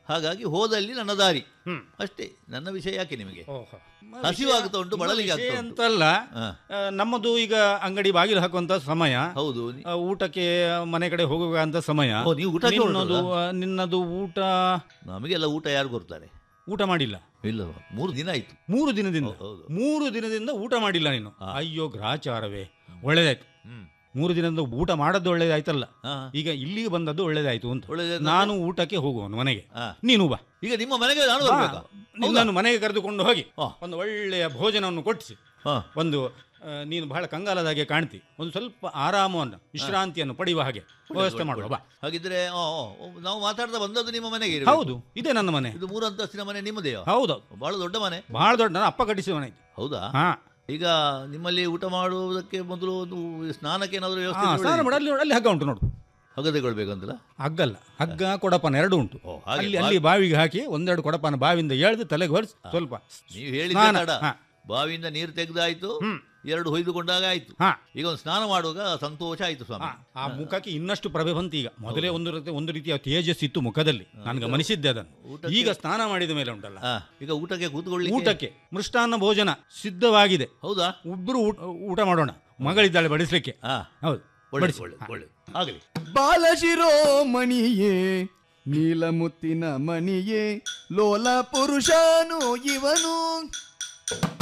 ಹಾಗಾಗಿ ಹೋದಲ್ಲಿ ನನ್ನ ದಾರಿ ಹ್ಮ್. ಅಷ್ಟೇ ನನ್ನ ವಿಷಯ ಯಾಕೆ ನಿಮಗೆ ಓಹೋ. ಹಸಿವಾಗ್ತಾ ಉಂಟು, ನಮ್ಮ ಬಳಲಿಗೆ ವಿಷಯ ಆಗ್ತಾ ಉಂಟು. ಅಂತಲ್ಲ ಹಾ. ಆ, ನಮ್ಮದು ಈಗ ಅಂಗಡಿ ಬಾಗಿಲು ಹಾಕುವಂತ ಸಮಯ ಹೌದು ನಿ- ಆ, ಊಟಕ್ಕೆ ಮನೆ ಕಡೆ ಹೋಗುವಂತ ಸಮಯ ಓ, ನೀವು ಊಟಕ್ಕೆ ನಿನ್ನದು ಹೊರಟದ್ದಾ? ಆ, ನಿನ್ನದು ಊಟ ನಮಗೆಲ್ಲ ಊಟ ಯಾರು ಕೊಡ್ತಾರೆ ಊಟ ಮಾಡಿಲ್ಲ ಇಲ್ಲ ಮೂರು ದಿನ ಆಯ್ತು ಮೂರು ದಿನದಿಂದ ಹೌದು, ಹೌದು. ಮೂರು ದಿನದಿಂದ ಊಟ ಮಾಡಿಲ್ಲ ನೀನು ಹಾ. ಅಯ್ಯೋ ಗ್ರಾಚಾರವೇ ಒಳ್ಳೇದಾಯ್ತು ಹ್ಮ್ ಮೂರು ದಿನದಿಂದ ಊಟ ಮಾಡದ್ದು ಒಳ್ಳೇದಾಯ್ತಲ್ಲ ಹಾ. ಈಗ ಇಲ್ಲಿಗೆ ಬಂದದ್ದು ಒಳ್ಳೇದಾಯ್ತು ಅಂತ ಒಳ್ಳೇದಾಯ್ತು ನಾನು ಊಟಕ್ಕೆ ಹೋಗುವನು ಮನೆಗೆ ಹಾ. ನೀನು ಬಾ ಈಗ ನಿಮ್ಮ ಮನೆಗೆ ನಾನು ಬಾ. ಬರ್ಬೇಕಾ ನಿನ್ನನ್ನು ಮನೆಗೆ ಕರೆದುಕೊಂಡು ಹೋಗಿ ಹಾ. ಒಂದು ಒಳ್ಳೆಯ ಭೋಜನವನ್ನು ಕೊಟ್ಟಿಸಿ ಹಾ. ಒಂದು ಆ, ನೀನು ಬಹಳ ಕಂಗಾಲದ ಹಾಗೆ ಕಾಣ್ತಿ ಒಂದು ಸ್ವಲ್ಪ ಆರಾಮವನ್ನು ವಿಶ್ರಾಂತಿಯನ್ನು ಪಡೆಯುವ ಹಾಗೆ ವ್ಯವಸ್ಥೆ ಮಾಡುವ ಬಾ ಹಾಗಿದ್ರೆ ಆ, ಆ, ನಾವು ಮಾತಾಡ್ತಾ ಬಂದದ್ದು ನಿಮ್ಮ ಮನೆಗೆ ಇರ್ಬೇಕು. ಹೌದು ಇದೇ ನನ್ನ ಮನೆ ಇದು ಮೂರು ಅಂತಸ್ತಿನ ಮನೆ ನಿಮ್ಮದೇಯೋ ಹೌದು ಬಹಳ ದೊಡ್ಡ ಮನೆ ಬಹಳ ದೊಡ್ಡ ನನ್ನ ಅಪ್ಪ ಕಟ್ಟಿಸಿದ ಮನೆ ಇದು ಹೌದಾ ಹಾ ಈಗ ನಿಮ್ಮಲ್ಲಿ ಊಟ ಮಾಡುವುದಕ್ಕೆ ಮೊದಲು ಒಂದು ಸ್ನಾನಕ್ಕೆ ಏನಾದರೂ ಹಾ, ವ್ಯವಸ್ಥೆ ಸ್ನಾನ ಮಾಡಿ ಅಲ್ಲಿ ಅಲ್ಲಿ ಹಗ್ಗ ಉಂಟು ನೋಡು ಹಗ್ಗ ತಗೊಳ್ಬೇಕಂತಲ್ಲ ಹಗ್ಗಲ್ಲ ಹಗ್ಗ ಕೊಡಪನ ಎರಡು ಉಂಟು ಓ, ಹಾಗೆ. ಅಲ್ಲಿ ಅಲ್ಲಿ ಬಾವಿಗೆ ಹಾಕಿ ಒಂದೆರಡು ಕೊಡಪನ ಬಾವಿಯಿಂದ ಎಳೆದು ತಲೆಗೆ ಹೊರಿಸಿ ಸ್ವಲ್ಪ ನೀವು ಹೇಳಿದ ಸ್ನಾನ, ತಡ ಹಾ. ಬಾವಿಯಿಂದ ನೀರು ತೆಗೆದಾಯ್ತು ಹ್ಮ್. ಎರಡು ಹೊಯ್ದುಕೊಂಡಾಗ ಆಯ್ತು ಹಾ ಈಗ ಒಂದು ಸ್ನಾನ ಮಾಡುವಾಗ ಸಂತೋಷ ಆಯ್ತು ಸ್ವಾಮಿ ಆ, ಆ ಮುಖಕ್ಕೆ ಇನ್ನಷ್ಟು ಪ್ರಭೆ ಬಂತು ಈಗ ಮೊದಲೇ ಒಂದು ರೀತಿ- ಒಂದು ರೀತಿಯ ತೇಜಸ್ ಇತ್ತು ಮುಖದಲ್ಲಿ ನಾನು ಗಮನಿಸಿದ್ದೆ ಅದನ್ನು ಊಟಕ್ಕೆ- ಈಗ ಸ್ನಾನ ಮಾಡಿದ ಮೇಲೆ ಉಂಟಲ್ಲ ಆ, ಈಗ ಊಟಕ್ಕೆ ಕೂತ್ಕೊಳ್ಳಿ ಊಟಕ್ಕೆ ಮೃಷ್ಟಾನ್ನ ಭೋಜನ ಸಿದ್ಧವಾಗಿದೆ ಹೌದಾ ಇಬ್ಬರು ಊಟ ಮಾಡೋಣ ಮಗಳಿದ್ದಾಳೆ ಬಡಿಸ್ಲಿಕ್ಕೆ ಹಾ ಹೌದು ಒಳ್ಳೆ ಬಡಿಸು. ಒಳ್ಳೆ ಒಳ್ಳೆ ಆಗಲಿ ಬಾಲಶಿರೋಮಣಿಯೇ ನೀಲಮುತ್ತಿನ ಮಣಿಯೇ ಲೋಲ ಪುರುಷನು ಇವನು